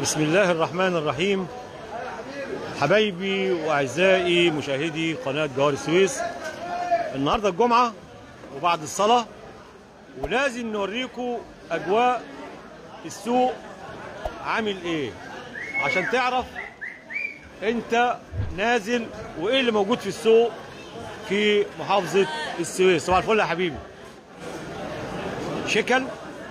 بسم الله الرحمن الرحيم حبايبي واعزائي مشاهدي قناه جوهر السويس النهارده الجمعه وبعد الصلاه ولازم نوريكم اجواء السوق عامل ايه عشان تعرف انت نازل وايه اللي موجود في السوق في محافظه السويس صباح الفل يا حبيبي شيكن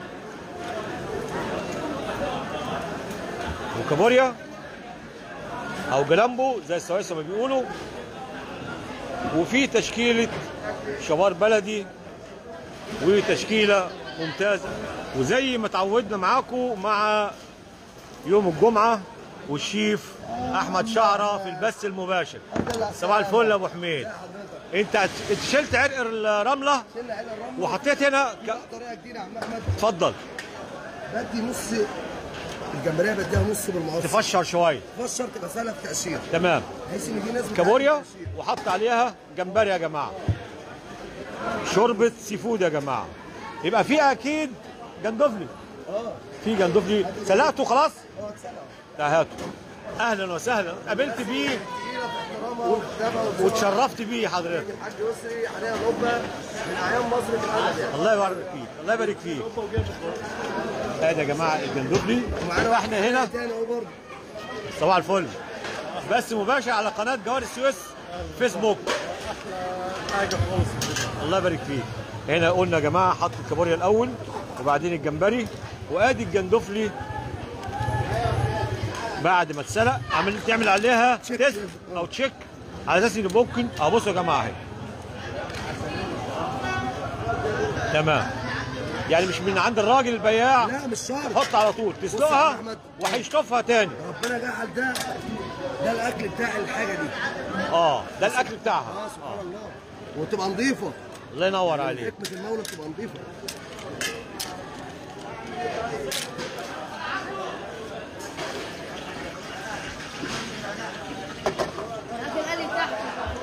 وكابوريا او جلامبو زي السويس ما بيقولوا وفي تشكيله شبار بلدي وتشكيله ممتازه وزي ما تعودنا معاكم مع يوم الجمعه والشيف احمد شعره في البث المباشر صباح الفل يا ابو حميد انت انت شلت عرق الرمله شلة على الرمل وحطيت هنا ك... طريقه جديده يا عم احمد اتفضل بدي نص الجمبريه بديها نص بالمقص تفشر شويه تفشر تبقى سهله في تقشير تمام بحيث ان في ناس بتعمل كابوريا تقشير. وحط عليها جمبري يا جماعه شوربه سي فود يا جماعه يبقى في اكيد جندفلي اه في جندفلي سلقته خلاص اه اتسلق ده هاته اهلا وسهلا قابلت بيه تقيله في احترامها وكتابها وذوقها. واتشرفت بيه حضرتك الحاج يسري عليها القبه من اعيان مصر في الابد يعني الله يبارك فيك الله يبارك فيك ادي يا جماعه الجندفلي ومعانا واحد احنا هنا تاني اهو برضه صباح الفل بس مباشر على قناه جوهر السويس فيسبوك حاجه خالص الله يبارك فيك هنا قلنا يا جماعه حط الكابوريا الاول وبعدين الجمبري وادي الجندفلي بعد ما اتسلق عمل تعمل عليها تيست او تشيك على اساس ان ممكن اه بصوا يا جماعه اهي تمام يعني مش من عند الراجل البياع لا مش شرط حط على طول بص يا تسلقها أحمد. وهيشطفها تاني ربنا جعل ده ده الاكل بتاع الحاجه دي اه ده الاكل بتاعها اه سبحان الله وتبقى نظيفه الله ينور عليك حكمه المولى تبقى نظيفه الغالي تحت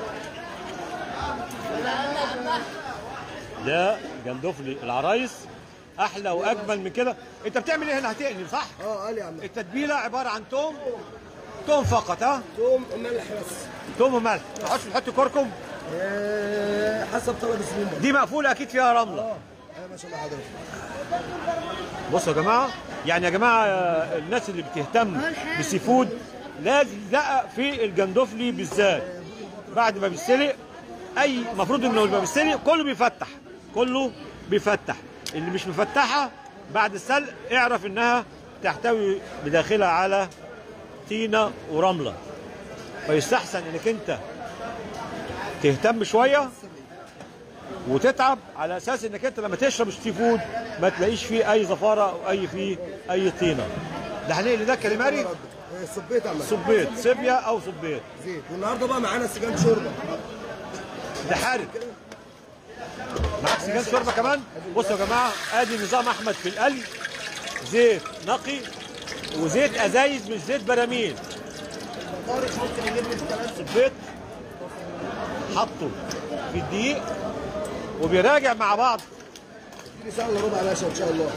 ده جندفلي العرايس احلى واجمل من كده انت بتعمل ايه هنا هتقلي صح اه قال يا عم التتبيله عباره عن توم توم فقط ها توم ملح بس توم وملح ما تحطش تحط كركم آه، حسب طلب الزبون برضه. دي مقفوله اكيد فيها رمله اه ايوه ما شاء الله حضرتك بصوا يا جماعه يعني يا جماعه آه، الناس اللي بتهتم بالسي فود لازم يدقق في الجندفلي بالذات بعد ما بيتسلق اي المفروض انه لما بيتسلق كله بيفتح كله بيفتح اللي مش مفتحه بعد السلق اعرف انها تحتوي بداخلها على طينه ورمله فيستحسن انك انت تهتم شويه وتتعب على اساس انك انت لما تشرب السي فود ما تلاقيش فيه اي زفاره او اي فيه اي طينه ده هنقل ده كاليماري آه، صبيت يا عم صبيت سيبيا او صبيت زيت والنهارده بقى معانا سجان شوربه ده حارق معاك سجان شوربه كمان بصوا يا جماعه ادي نظام احمد في القلي زيت نقي وزيت ازايز مش زيت براميل طارق ممكن يجيب لي الثلاث صبيت حطه في الدقيق وبيراجع مع بعض دي ساعه الا ربع يا باشا ان شاء الله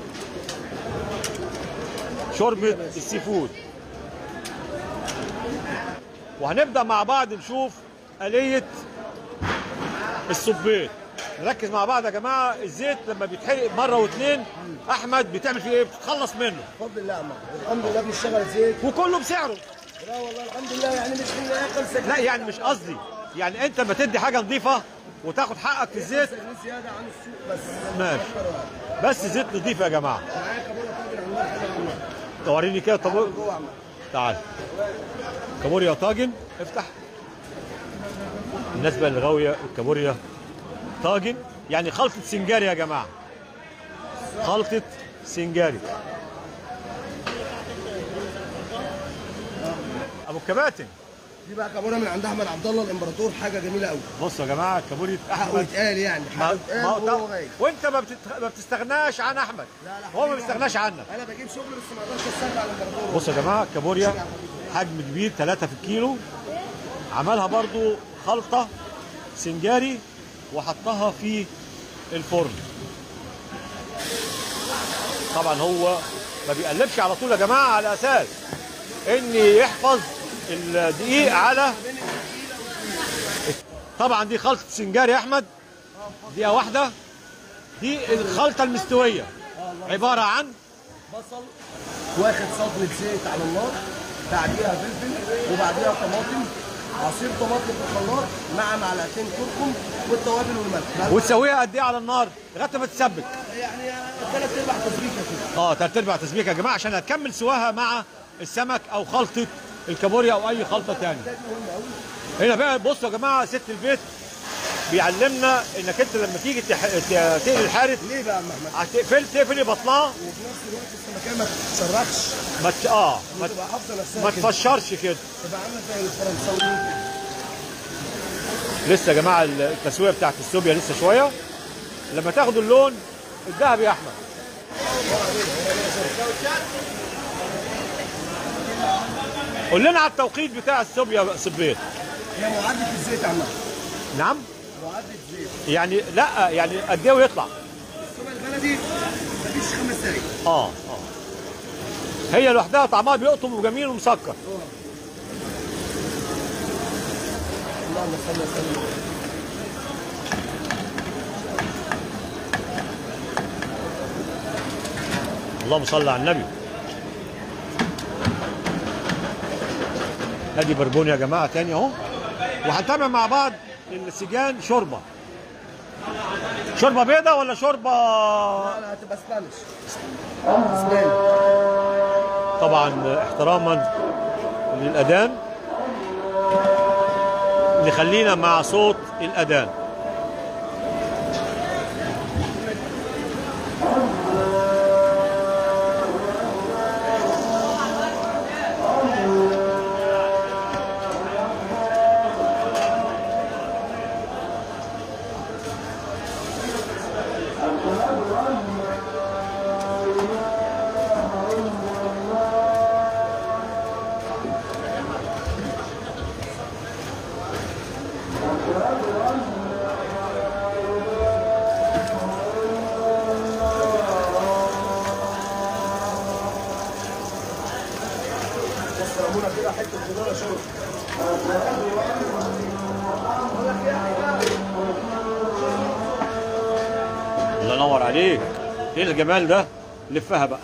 شوربه السي فود وهنبدا مع بعض نشوف آلية الصبيت نركز مع بعض يا جماعه الزيت لما بيتحرق مره واثنين احمد بتعمل فيه ايه بتتخلص منه بفضل الله يا عم الحمد لله بنشتغل زيت وكله بسعره لا والله الحمد لله يعني مش من اقل سجن لا يعني مش قصدي يعني انت ما تدي حاجه نظيفه وتاخد حقك في الزيت سجن زياده عن السوق بس ماشي بس زيت نظيف يا جماعه معايا كابولا طاجن عمال حاجه عمال توريني كده طب جوه يا عم تعال كابوريا طاجن افتح الناس بقى اللي غاويه الكابوريا طاجن يعني خلطه سنجاري يا جماعه خلطه سنجاري ابو الكباتن دي بقى كابولا من عند احمد عبد الله الامبراطور حاجه جميله قوي بصوا يا جماعه كابوريا حقه احمد يتقال يعني ما حقه يتقال ما وهو غايب وانت ما, بتت... ما بتستغناش عن احمد لا لا هو ما حبيبي بيستغناش عنك انا بجيب شغل بس ما اقدرش استنى على الامبراطور بصوا يا جماعه كابوريا حجم كبير 3 في الكيلو عملها برضو خلطه سنجاري وحطها في الفرن طبعا هو ما بيقلبش على طول يا جماعه على اساس ان يحفظ الدقيق على طبعا دي خلطه سنجاري يا احمد دقيقه واحده دي الخلطه المستويه عباره عن بصل واخد صدمة زيت على النار بعديها فلفل وبعديها طماطم عصير طماطم في الخلاط مع معلقتين كركم والتوابل والملح وتسويها قد ايه على النار لغايه ما تتسبك يعني ثلاث ارباع تسبيكه كده اه تلات ارباع تسبيكه يا جماعه عشان هتكمل سواها مع السمك او خلطه الكابوريا او اي خلطه تانية هنا بقى بصوا يا جماعه ست البيت بيعلمنا انك انت لما تيجي تح... ت- تقلي الحارث ليه بقى يا عم احمد؟ هتقفل تقفلي بطنها وفي نفس الوقت السمكه ما تتسرخش ما ت... اه ما, ت... تبقى حافظه نفسها ما كده. تفشرش كده تبقى عامله زي الفرنساويين لسه يا جماعه التسويه بتاعت السوبيا لسه شويه لما تاخدوا اللون الذهبي يا احمد قول لنا على التوقيت بتاع السوبيا صبيت هي معدة الزيت يا عم أحمد. نعم معدة زيت يعني لا يعني قد ايه ويطلع السمك البلدي مفيش خمس دقايق اه اه هي لوحدها طعمها بيقطم وجميل ومسكر اللهم صل وسلم اللهم صل على النبي ادي بربون يا جماعه تاني اهو وهنتابع مع بعض السجان شوربه شوربه بيضه ولا شوربه لا هتبقى سبانش اسباني طبعا احتراما للاذان نخلينا مع صوت الاذان رمونا كده حته خضار شوربه الله ينور عليك ايه الجمال ده لفها بقى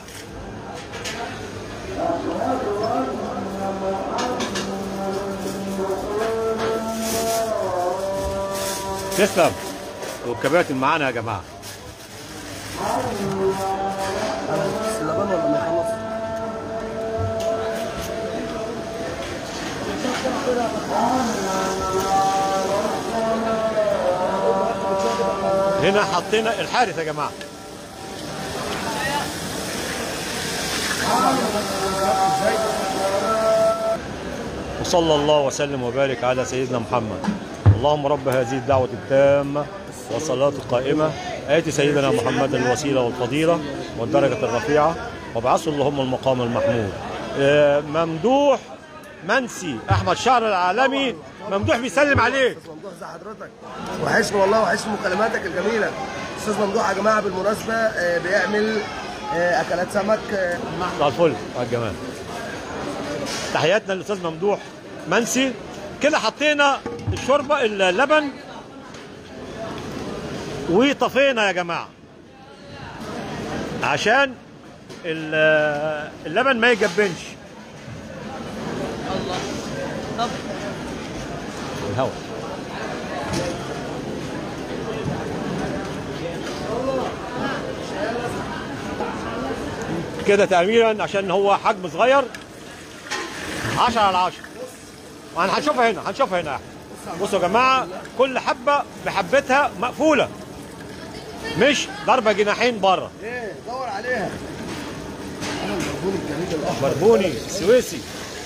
تسلم والكباتن معانا يا جماعه بس اللبن ولا ما يخلص هنا حطينا الحارث يا جماعه وصلى الله وسلم وبارك على سيدنا محمد اللهم رب هذه الدعوة التامة والصلاة القائمة آت سيدنا محمد الوسيلة والفضيلة والدرجة الرفيعة وابعثه اللهم المقام المحمود آه، ممدوح منسي أحمد شعر العالمي ممدوح بيسلم عليك استاذ ممدوح ازي حضرتك وحشني والله وحشني مكالماتك الجميله استاذ ممدوح يا جماعه بالمناسبه آه، بيعمل آه، اكلات سمك آه، على الفل على الجمال تحياتنا للاستاذ ممدوح منسي كده حطينا الشوربه اللبن وطفينا يا جماعه عشان ال- اللبن ما يجبنش الله طب الهواء كده تأميرا عشان هو حجم صغير 10 على 10 وانا هنشوفها هنا هنشوفها هنا بصوا يا جماعه كل حبه بحبتها مقفوله مش ضربه جناحين بره ايه دور عليها انا البربون الجميل الاحمر بربوني سويسي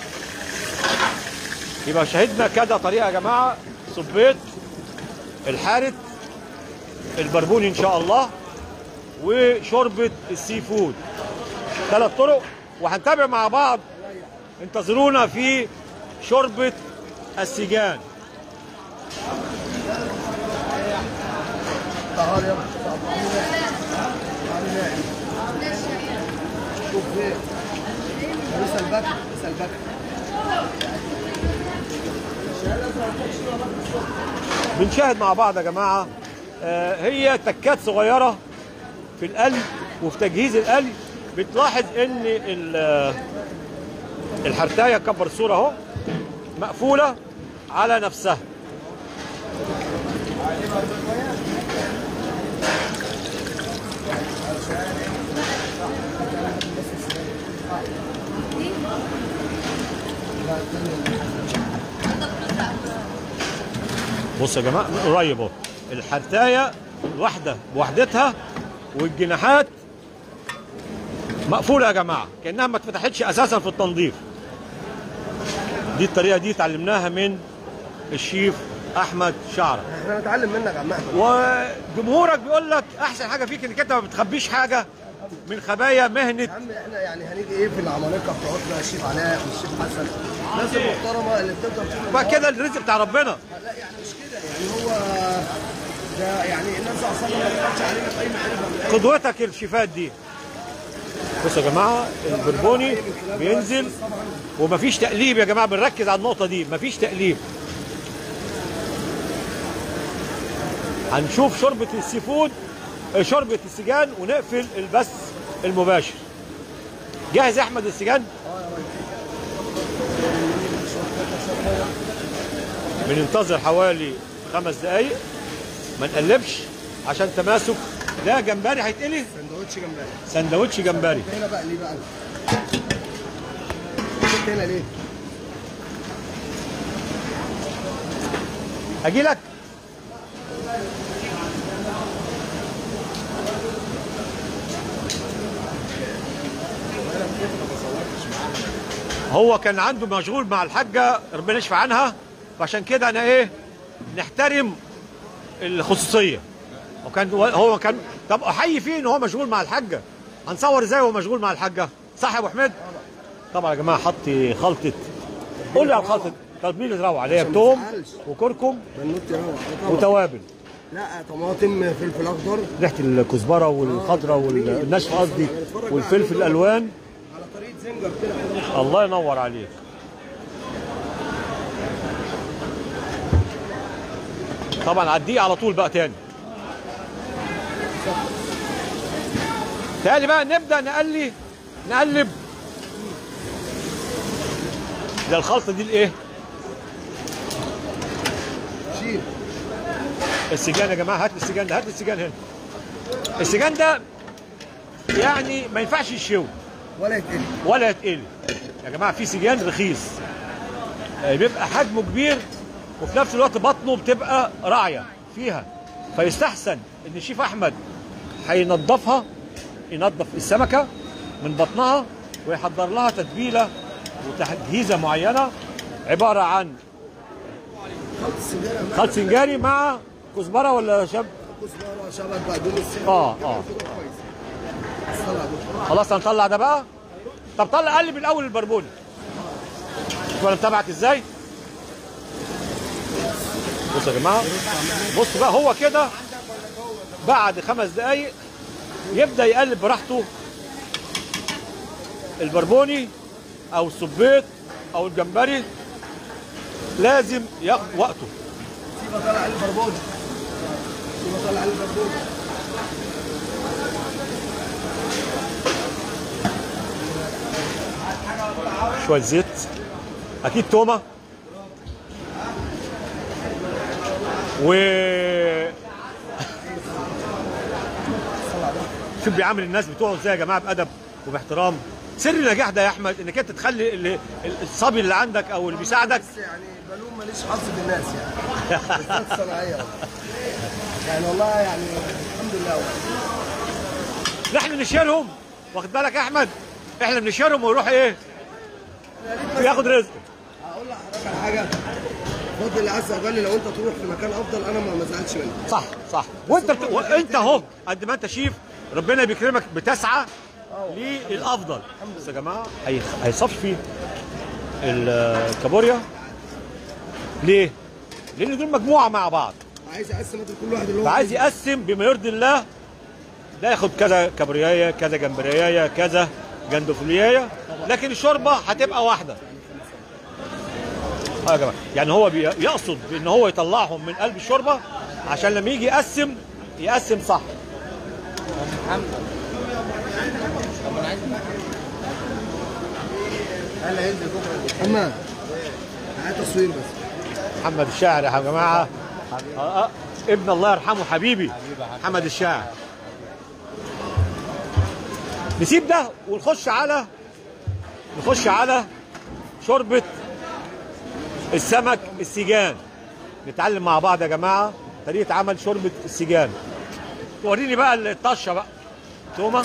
يبقى شاهدنا كذا طريقه يا جماعه صبيت الحارث البربوني ان شاء الله وشوربه السي فود ثلاث طرق وهنتابع مع بعض انتظرونا في شوربه السجان طهار يلا تعالي ناعم. تعالي ناعم. شوف فين لسه البكر لسه البكر بنشاهد مع بعض يا جماعه آه، هي تكات صغيره في القلب وفي تجهيز القلب بتلاحظ ان ال- آه، الحرتايه كبر الصوره اهو مقفوله على نفسها بص يا جماعه من قريب اهو الحرتايه الواحده بوحدتها والجناحات مقفوله يا جماعه كانها ما اتفتحتش اساسا في التنظيف دي الطريقه دي اتعلمناها من الشيف احمد شعره احنا نتعلم منك يا عم احمد وجمهورك بيقول لك احسن حاجه فيك انك انت ما بتخبيش حاجه من خبايا مهنه يا عم احنا يعني هنيجي ايه في العمالقه بتوعتنا الشيف علاء والشيف حسن الناس المحترمه اللي بتقدر تشوف بقى كده الرزق بتاع ربنا لا يعني مش كده يعني هو ده يعني الناس اصلا ما بتقدرش علينا في اي معرفه من اي قدوتك الشيفات دي بصوا يا جماعه البربوني بينزل ومفيش تقليب يا جماعه بنركز على النقطه دي مفيش تقليب هنشوف شوربه السي فود آه، شوربه السجان ونقفل البث المباشر جاهز يا احمد السجان بننتظر حوالي خمس دقايق ما نقلبش عشان تماسك ده جمبري هيتقلي سندوتش جنبنا سندوتش جمبري هنا بقى ليه بقى جبت هنا ليه؟ اجي لك هو كان عنده مشغول مع الحاجه ربنا يشفي عنها فعشان كده انا ايه نحترم الخصوصيه وكان هو كان طب احيي فيه ان هو مشغول مع الحاجه هنصور ازاي وهو مشغول مع الحاجه صح يا ابو حميد طبعا يا جماعه حط خلطه قول لي على الخلطه طب مين اللي روعه اللي هي عشان ما توم تزعلش. وكركم بنوت يروح آه طبعا. وتوابل لا طماطم فلفل اخضر ريحه الكزبره والخضراء والناشفه قصدي والفلفل الالوان على طريقه زنجر كده الله ينور عليك طبعا عديه على طول بقى تاني تاني بقى نبدا نقلي نقلب ده الخلطه دي الايه شيل السجان يا جماعه هات لي السجان ده هات لي السجان هنا السجان ده يعني ما ينفعش يشوي ولا يتقلي ولا يتقلي يا جماعه في سجان رخيص آه، بيبقى حجمه كبير وفي نفس الوقت بطنه بتبقى راعيه فيها فيستحسن ان الشيف احمد هينضفها ينظف السمكه من بطنها ويحضر لها تتبيله وتجهيزه معينه عباره عن خلط السجاير خلط سنجاري مع كزبره ولا شاب كزبره شبت بقدونس اه اه الصلاة على خلاص هنطلع ده بقى طب طلع قلب الاول البربوني شوف انا متابعك ازاي بصوا يا جماعه بصوا بقى هو كده بعد خمس دقايق يبدا يقلب براحته البربوني او الصبيط او الجمبري لازم ياخد وقته سيبها طالع على البربون سيبها طالع على البربون شويه زيت اكيد تومه و شوف بيعامل الناس بتوعه ازاي يا جماعه بادب وباحترام سر النجاح ده يا احمد انك انت تخلي اللي- الصبي اللي عندك او اللي بيساعدك بس يعني بلوم ماليش حظ في الناس يعني بالذات الصناعيه يعني والله يعني الحمد لله والله. نحن نشيرهم واخد بالك يا احمد احنا بنشيرهم ويروح ايه ياخد رزق هقول لحضرتك على حاجه بفضل الله عز وجل لو انت تروح في مكان افضل انا ما ما زعلتش منك صح صح وانت بت... وانت اهو قد ما انت شيف ربنا بيكرمك بتسعى للافضل بس يا جماعه هي... هيصفي الكابوريا ليه؟ لان دول مجموعه مع بعض عايز اقسم ادي كل واحد اللي هو فعايز يقسم بما يرضي الله ده ياخد كذا كابوريايه كذا جمبريايه كذا جندوفليه لكن الشوربه هتبقى واحده اه يا جماعه يعني هو بي- يقصد بان هو يطلعهم من قلب الشوربه عشان لما يجي يقسم يقسم صح اما هات تصوير بس محمد الشاعر يا جماعه آه، آه، ابن الله يرحمه حبيبي محمد الشاعر نسيب ده ونخش على نخش على شوربه السمك السجان نتعلم مع بعض يا جماعه طريقه عمل شوربه السجان وريني بقى الطشه بقى تومه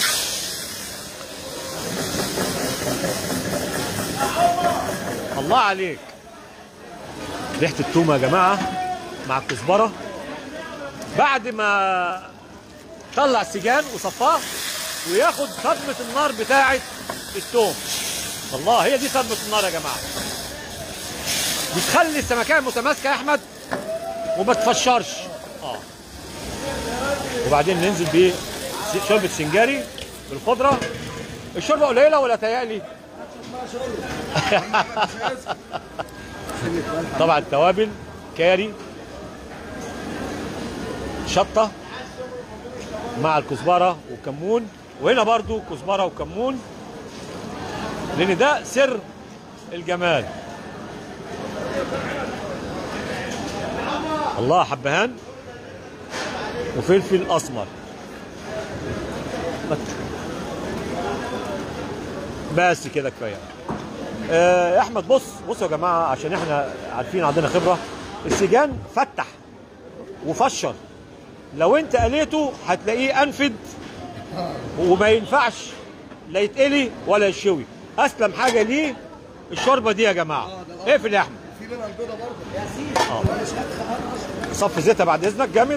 الله عليك ريحه التومه يا جماعه مع الكزبره بعد ما طلع السجان وصفاه وياخد صدمه النار بتاعه التوم الله هي دي صدمه النار يا جماعه بتخلي السمكيه متماسكه يا احمد وما تفشرش اه وبعدين ننزل بشوربه سنجاري بالخضره الشوربه قليله ولا تهيألي طبعا التوابل كاري شطه مع الكزبره وكمون وهنا برضو كزبره وكمون لان ده سر الجمال الله حبهان وفلفل اسمر بس كده كفايه آه، يا احمد بص بصوا يا جماعه عشان احنا عارفين عندنا خبره السجان فتح وفشر لو انت قليته هتلاقيه انفد وما ينفعش لا يتقلي ولا يشوي اسلم حاجه ليه الشوربه دي يا جماعه اقفل يا احمد في منها البيضه برضه صف زيتها بعد اذنك جامد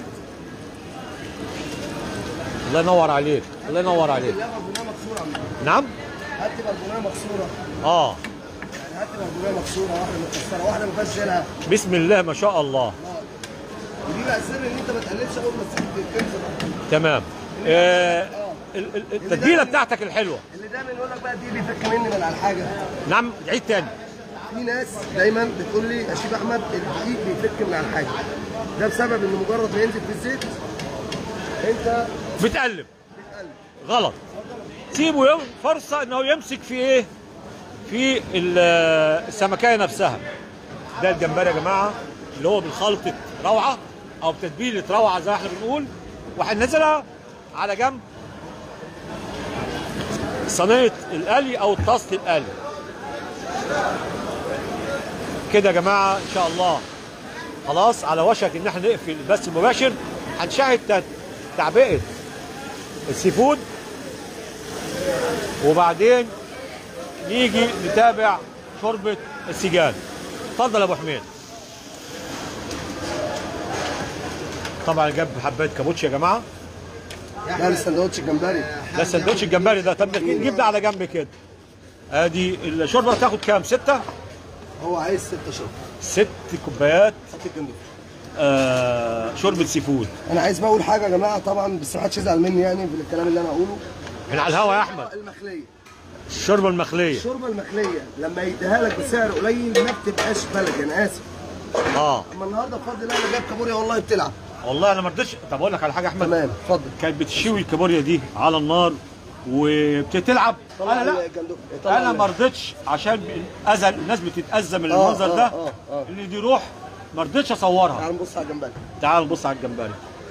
الله ينور عليك الله ينور عليك لا برجوليه مكسوره عم نعم هات برجوليه مكسوره اه يعني هات برجوليه مكسوره واحده مكسره واحده ما فيهاش زينها بسم الله ما شاء الله ودي بقى السر ان انت ما تقلبش اول ما تسيب تنزل تمام آه ال- ال- التتبيله بتاعتك الحلوه اللي دايما يقول لك بقى دي بيفك مني من على الحاجه نعم عيد تاني في ناس دايما بتقول لي يا شيخ احمد الدقيق بيفك من على الحاجه ده بسبب ان مجرد ما ينزل في الزيت انت بتقلب غلط سيبه يوم فرصه انه يمسك في ايه في ال- السمكيه نفسها ده الجمبري يا جماعه اللي هو بالخلطه روعه او بتتبيله روعه زي ما احنا بنقول وهننزلها على جنب صينيه القلي او طاسه القلي كده يا جماعه ان شاء الله خلاص على وشك ان احنا نقفل البث المباشر هنشاهد تت- تعبئه السي فود وبعدين نيجي نتابع شوربه السجان اتفضل يا ابو حميد طبعا جاب حبايه كابوتش يا جماعه لا السندوتش الجمبري ده سندوتش الجمبري ده طب نجيب ده على جنب كده ادي الشوربه بتاخد كام ستة هو عايز ست شهور ست كوبايات هات الجمبري آه شوربه سي فود انا عايز بقى اقول حاجه يا جماعه طبعا بس ما حدش يزعل مني يعني في الكلام اللي انا هقوله من على الهوا يا احمد المخليه الشوربه المخليه الشوربه المخليه لما يديها لك بسعر قليل ما بتبقاش بلدي انا اسف اه اما النهارده بفضل الله انا جايب كابوريا والله بتلعب والله انا ما رضيتش طب اقول لك على حاجه يا احمد تمام اتفضل كانت بتشوي الكابوريا دي على النار وبتلعب انا لا الجندوفلي. طلع انا ال- ما رضيتش عشان اذى الناس بتتاذى من آه، المنظر آه، ده آه، آه. اللي دي روح ما رضيتش اصورها تعال نبص على الجمبري تعال نبص على الجمبري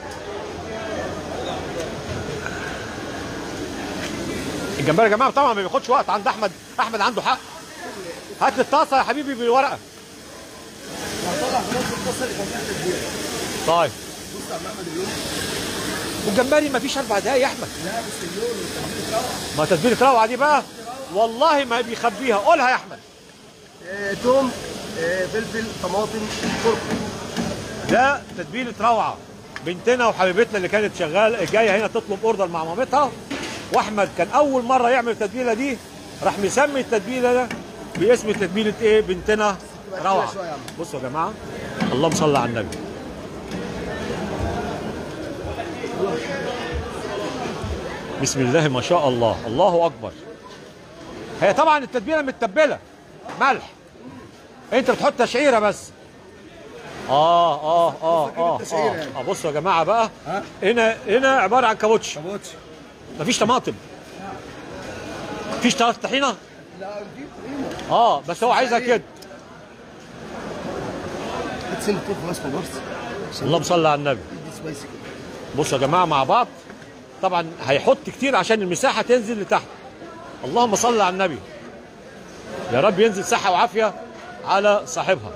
الجمبري يا جماعه طبعا ما بياخدش وقت عند احمد احمد عنده حق هات لي الطاسه يا حبيبي بالورقه هطلع في نص الطاسه اللي كان فيها التتبيله طيب بص على محمد اليوم والجمبري ما فيش اربع دقايق يا احمد لا بس اليوم والتتبيله روعه ما تتبيله روعه دي بقى والله ما بيخبيها قولها يا احمد آه، توم آه، فلفل طماطم كركم ده تتبيله روعه بنتنا وحبيبتنا اللي كانت شغاله جايه هنا تطلب اوردر مع مامتها واحمد كان اول مره يعمل التتبيله دي راح مسمي التتبيله ده باسم تتبيله ايه بنتنا روعه شوية يا عم. بصوا يا جماعه اللهم صل على النبي بسم الله ما شاء الله الله اكبر هي طبعا التتبيله متبله ملح انت بتحط تشعيره بس اه اه اه اه التشعيرة اه, يعني. آه بصوا يا جماعه بقى ها؟ هنا هنا عباره عن كابوتش كابوتش مفيش طماطم مفيش طرف طحينه لا نجيب قيمه اه بس هو عايزها كده هتسن الطول خلاص خلاص اللهم صل على النبي دي سبايسي كده بصوا يا جماعه مع بعض طبعا هيحط كتير عشان المساحه تنزل لتحت اللهم صل على النبي يا رب ينزل صحه وعافيه على صاحبها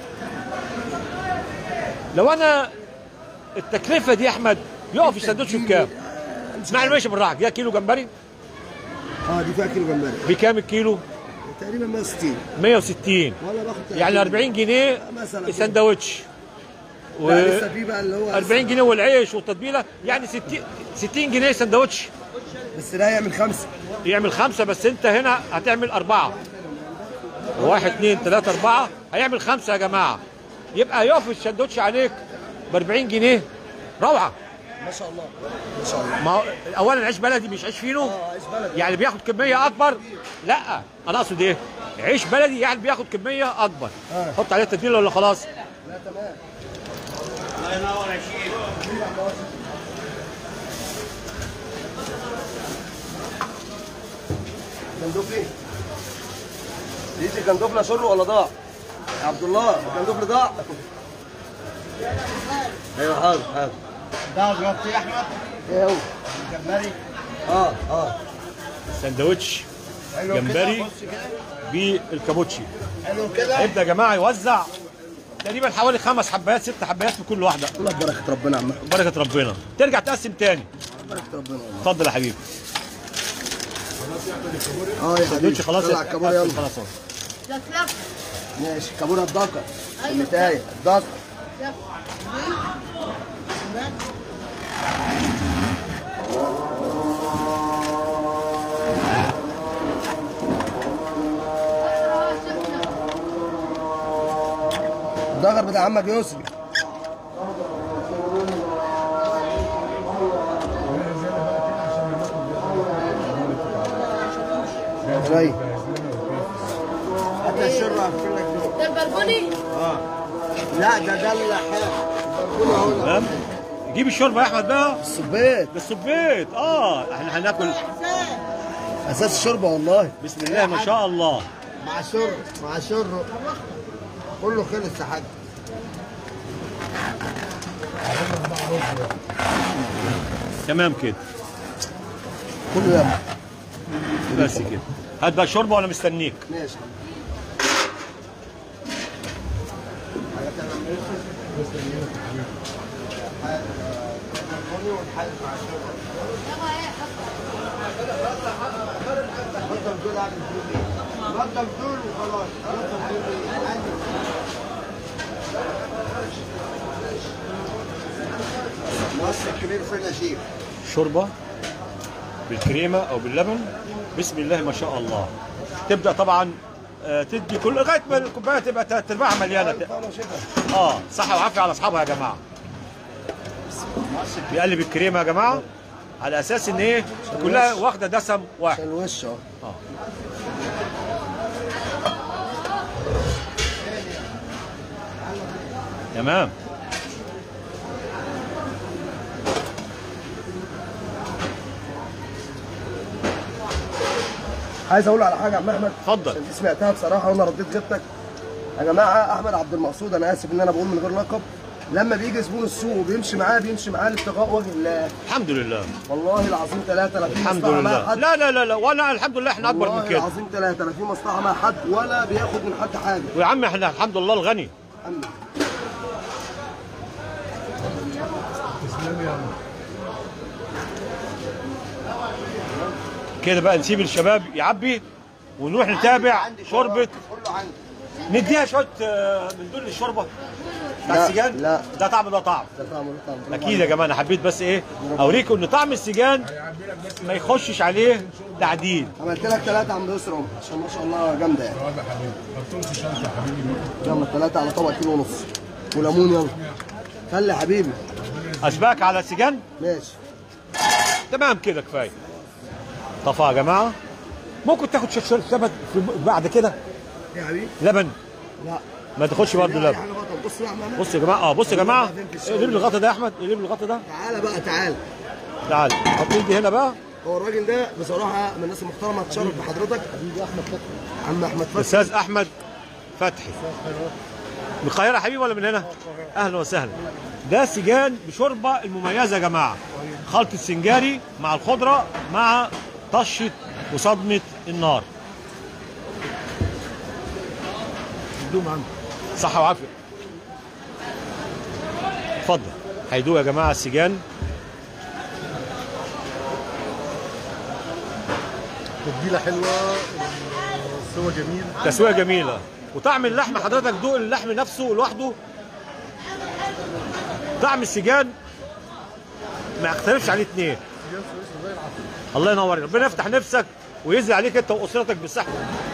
لو انا التكلفه دي يا احمد يقف السندوتش بكام؟ اسمعني ماشي بالراحه ده كيلو جمبري اه دي فيها كيلو جمبري بكام الكيلو؟ تقريبا 160 160 ولا باخد يعني 40 جنيه مثلا السندوتش و لا لسه في بقى اللي هو 40 جنيه والعيش والتتبيله يعني 60 60 جنيه سندوتش بس ده يعمل خمسه يعمل خمسة بس انت هنا هتعمل أربعة واحد اثنين ثلاثة أربعة هيعمل خمسة يا جماعة يبقى يقف السندوتش عليك ب 40 جنيه روعة ما شاء الله ما شاء الله ما هو أولا عيش بلدي مش عيش فينو اه عيش بلدي يعني بياخد كمية أكبر لا أنا أقصد إيه عيش بلدي يعني بياخد كمية أكبر آه. حط عليه التتبيلة ولا خلاص لا تمام جندوفلي دي جندوفلي شر ولا ضاع؟ يا عبد الله الجندوفلي ضاع ايوه حاضر حاضر ده جربت يا احمد ايه هو؟ جمبري اه اه سندوتش حلو كده جمبري. بص كده بالكابوتشي حلو كده هيبدأ يا جماعة يوزع تقريبا حوالي خمس حبايات ست حبايات في كل واحدة الله بركه ربنا يا عم بركة ربنا ترجع تقسم تاني بركه ربنا والله. اتفضل يا حبيبي اه يا حبيبي سندوتش خلاص طلع الكابوريا يلا خلاص اهو لفلف ماشي كابوريا الدكر أيوة. النتايه الدكر الدكر بتاع عمك يسري زي حتى الشر هقفل لك دول ده البربوني لا ده ده اللحاف تمام جيب الشوربه يا احمد بقى الصبيت ده السبيت اه احنا هناكل اساس الشوربه والله بسم الله ما شاء الله مع شر مع شر كله خلص يا حاج تمام كده كله يلا بس كده هات بقى الشوربه وانا مستنيك ماشي بطل دول اعمل دول ايه بطل دول وخلاص بطل دول ايه عادي مصر الكبير فين يا شيخ شوربه بالكريمه او باللبن بسم الله ما شاء الله تبدا طبعا آه، تدي كل لغايه ما الكوبايه تبقى تلات ارباعها مليانه طبعا شكرا اه صحه وعافيه على اصحابها يا جماعه بيقلب الكريمه يا جماعه على اساس ان ايه كلها واخده دسم واحد عشان الوش اهو تمام عايز اقول على حاجه يا عم احمد اتفضل. عشان دي سمعتها بصراحه وانا رديت غيبتك يا جماعه احمد عبد المقصود انا اسف ان انا بقول من غير لقب لما بيجي زبون السوق وبيمشي معاه بيمشي معاه لابتغاء وجه الله الحمد لله والله العظيم ثلاثه لا في الحمد مصلحه مع لله حد لا لا لا لا وانا الحمد لله احنا اكبر من والله كده العظيم ثلاثه لا في مصلحه مع حد ولا بياخد من حد حاجه ويا عم احنا الحمد لله الغني الحمد كده بقى نسيب الشباب يعبي ونروح نتابع عندي شوربه كله عندي نديها شويه آه، من دول الشوربه بتاع لا، السجان لا. ده طعم ده طعم ده طعم ده طعم اكيد يا جماعه انا حبيت بس ايه اوريكم ان طعم السجان ما يخشش عليه تعديل عملت لك ثلاثه عم يسرى عشان ما شاء الله جامده يعني طب يا حبيبي حطهم في شنطه يا حبيبي يلا ثلاثه على طبق كيلو ونص وليمون يلا خلي يا حبيبي اسباك على السجان ماشي تمام كده كفايه طفى يا جماعه ممكن تاخد شويه لبن في- بعد كده إيه يا حبيبي لبن لا ما تاخدش برضه لا، لبن أي حاجه بطل بص بقى يا عم بص يا جماعه اه بص يا جماعه بعدين في الشغل. قلب لي الغطا ده يا احمد قلب لي الغطا ده تعالى بقى تعالى تعال حط ايدي هنا بقى هو الراجل ده بصراحه من الناس المحترمه هتشرف بحضرتك حبيبي احمد فتحي عم احمد فتحي الاستاذ احمد فتحي من القاهره يا حبيبي ولا من هنا اهلا وسهلا ده سجان بشوربه المميزه يا جماعه خلط السنجاري مع الخضره مع طشه وصدمه النار دوم عم صحه وعافيه اتفضل هيدوق يا جماعه السجان تتبيله حلوه سوا جميل تسويه جميله وطعم اللحمه حضرتك دوق اللحم نفسه لوحده طعم السجان ما يختلفش عليه اتنين الله ينور عليك. ربنا يفتح نفسك ويزرع عليك انت واسرتك بالصحه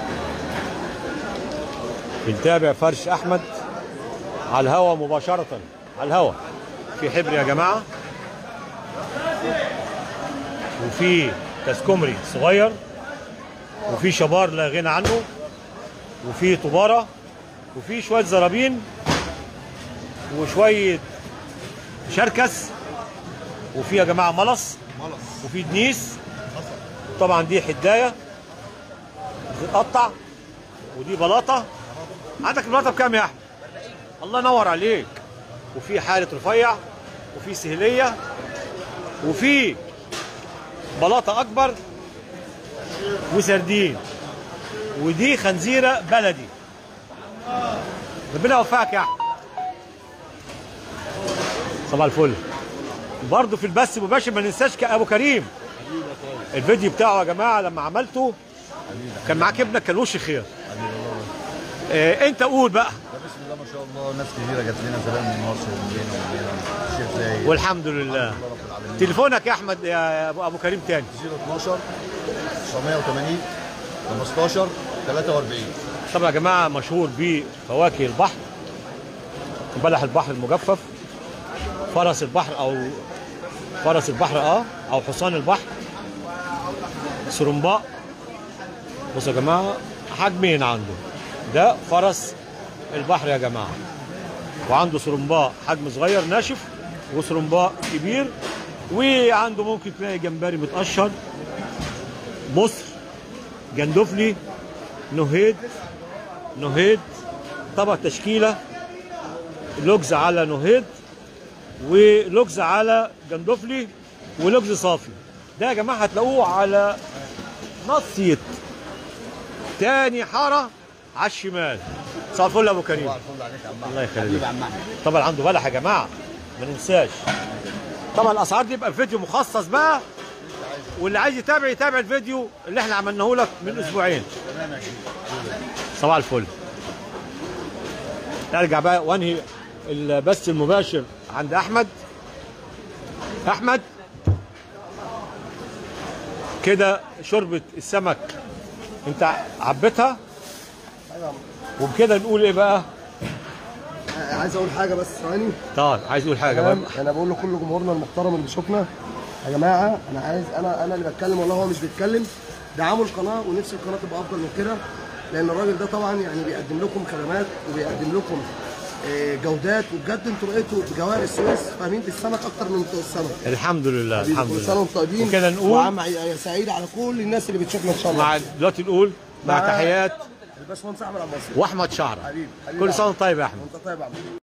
بنتابع فرش احمد على الهوا مباشره على الهوا في حبر يا جماعه وفي كاسكومري صغير وفي شبار لا غنى عنه وفي طباره وفي شويه زرابين وشويه شركس وفي يا جماعه ملص وفي دنيس طبعا دي حدايه بتتقطع ودي بلاطه عندك البلاطه بكام يا احمد؟ الله ينور عليك وفي حاله رفيع وفي سهليه وفي بلاطه اكبر وسردين ودي خنزيره بلدي ربنا يوفقك يا احمد صباح الفل برضه في البث المباشر ما ننساش ك- ابو كريم الفيديو بتاعه يا جماعه لما عملته كان معاك ابنك كان وش خير آه انت قول بقى بسم الله ما شاء الله ناس كثيره جات لنا زمان من مصر ومن هنا ومن هنا الشيخ زايد والحمد لله رب العالمين تليفونك يا احمد يا ابو أبو كريم تاني 012 980 15 43 طبعا يا جماعه مشهور بفواكه البحر بلح البحر المجفف فرس البحر او فرس البحر اه او حصان البحر سرنباء بصوا يا جماعه حجمين عنده ده فرس البحر يا جماعه وعنده سرنباء حجم صغير ناشف وسرنباء كبير وعنده ممكن تلاقي جمبري متقشر مصر جندفلي نهيد نهيد طبق تشكيله لغز على نهيد ولغز على جندفلي ولغز صافي ده يا جماعه هتلاقوه على نصيه تاني حاره على الشمال صباح الفل يا ابو كريم الفل عليك يا عم الله يخليك حبيبي يا عم احمد طبعا عنده بلح يا جماعه ما ننساش طبعا الاسعار دي يبقى فيديو مخصص بقى واللي عايز يتابع يتابع الفيديو اللي احنا عملناه لك من اسبوعين تمام يا شيخ صباح الفل ارجع بقى وانهي البث المباشر عند احمد احمد كده شوربه السمك انت عبيتها وبكده نقول ايه بقى عايز اقول حاجه بس ثواني طيب عايز تقول حاجه تمام بقى انا بقول لكل جمهورنا المحترم اللي بيشوفنا يا جماعه انا عايز انا انا اللي بتكلم والله هو مش بيتكلم دعموا القناه ونفسي القناه تبقى افضل من كده لان الراجل ده طبعا يعني بيقدم لكم خدمات وبيقدم لكم آه، جودات وبجد انتوا بقيتوا بجوائر السويس فاهمين بالسمك اكتر من بتوع السمك الحمد لله الحمد كل سنه لله وانتم طيبين وكده نقول وعام عي- سعيد على كل الناس اللي بتشوفنا ان شاء الله مع دلوقتي نقول مع مع- تحيات الباشمهندس احمد عبد الباسط واحمد شعره حبيبي حبيبي كل سنه وأنت طيب يا احمد وانت طيب يا عم